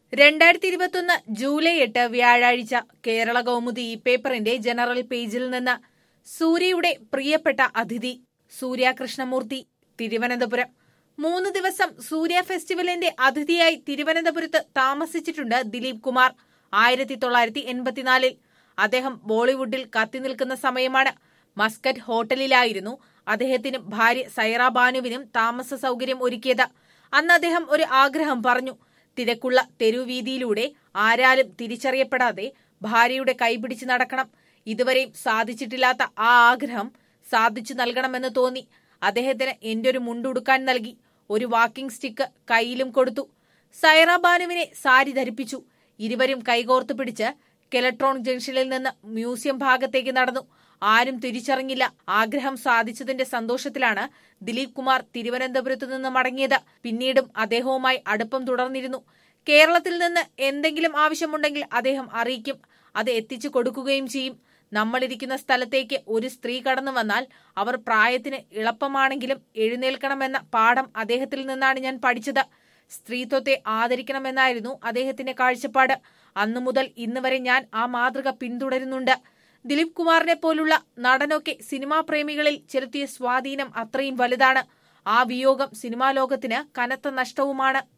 രണ്ടായിരത്തി ഇരുപത്തൊന്ന് ജൂലൈ എട്ട് വ്യാഴാഴ്ച കേരള കൗമുദി ഈ പേപ്പറിന്റെ ജനറൽ പേജിൽ നിന്ന് സൂര്യയുടെ പ്രിയപ്പെട്ട അതിഥി സൂര്യ കൃഷ്ണമൂർത്തി തിരുവനന്തപുരം മൂന്ന് ദിവസം സൂര്യ ഫെസ്റ്റിവലിന്റെ അതിഥിയായി തിരുവനന്തപുരത്ത് താമസിച്ചിട്ടുണ്ട് ദിലീപ് കുമാർ ആയിരത്തി തൊള്ളായിരത്തി എൺപത്തിനാലിൽ അദ്ദേഹം ബോളിവുഡിൽ കത്തിനിൽക്കുന്ന സമയമാണ് മസ്കറ്റ് ഹോട്ടലിലായിരുന്നു അദ്ദേഹത്തിനും ഭാര്യ സൈറ ബാനുവിനും താമസ സൗകര്യം ഒരുക്കിയത് അന്ന് അദ്ദേഹം ഒരു ആഗ്രഹം പറഞ്ഞു തിരക്കുള്ള തെരുവീതിയിലൂടെ ആരാലും തിരിച്ചറിയപ്പെടാതെ ഭാര്യയുടെ കൈപിടിച്ച് നടക്കണം ഇതുവരെയും സാധിച്ചിട്ടില്ലാത്ത ആ ആഗ്രഹം സാധിച്ചു നൽകണമെന്ന് തോന്നി അദ്ദേഹത്തിന് എന്റെ ഒരു മുണ്ടുടുക്കാൻ നൽകി ഒരു വാക്കിംഗ് സ്റ്റിക്ക് കയ്യിലും കൊടുത്തു സൈറ ബാനുവിനെ സാരി ധരിപ്പിച്ചു ഇരുവരും കൈകോർത്ത് പിടിച്ച് കെലട്രോൺ ജംഗ്ഷനിൽ നിന്ന് മ്യൂസിയം ഭാഗത്തേക്ക് നടന്നു ആരും തിരിച്ചറിഞ്ഞില്ല ആഗ്രഹം സാധിച്ചതിന്റെ സന്തോഷത്തിലാണ് ദിലീപ് കുമാർ തിരുവനന്തപുരത്തു നിന്ന് മടങ്ങിയത് പിന്നീടും അദ്ദേഹവുമായി അടുപ്പം തുടർന്നിരുന്നു കേരളത്തിൽ നിന്ന് എന്തെങ്കിലും ആവശ്യമുണ്ടെങ്കിൽ അദ്ദേഹം അറിയിക്കും അത് എത്തിച്ചു കൊടുക്കുകയും ചെയ്യും നമ്മളിരിക്കുന്ന സ്ഥലത്തേക്ക് ഒരു സ്ത്രീ കടന്നു വന്നാൽ അവർ പ്രായത്തിന് ഇളപ്പമാണെങ്കിലും എഴുന്നേൽക്കണമെന്ന പാഠം അദ്ദേഹത്തിൽ നിന്നാണ് ഞാൻ പഠിച്ചത് സ്ത്രീത്വത്തെ ആദരിക്കണമെന്നായിരുന്നു അദ്ദേഹത്തിന്റെ കാഴ്ചപ്പാട് അന്നു മുതൽ ഇന്ന് വരെ ഞാൻ ആ മാതൃക പിന്തുടരുന്നുണ്ട് ദിലീപ് കുമാറിനെ പോലുള്ള നടനൊക്കെ സിനിമാ പ്രേമികളിൽ ചെലുത്തിയ സ്വാധീനം അത്രയും വലുതാണ് ആ വിയോഗം സിനിമാ ലോകത്തിന് കനത്ത നഷ്ടവുമാണ്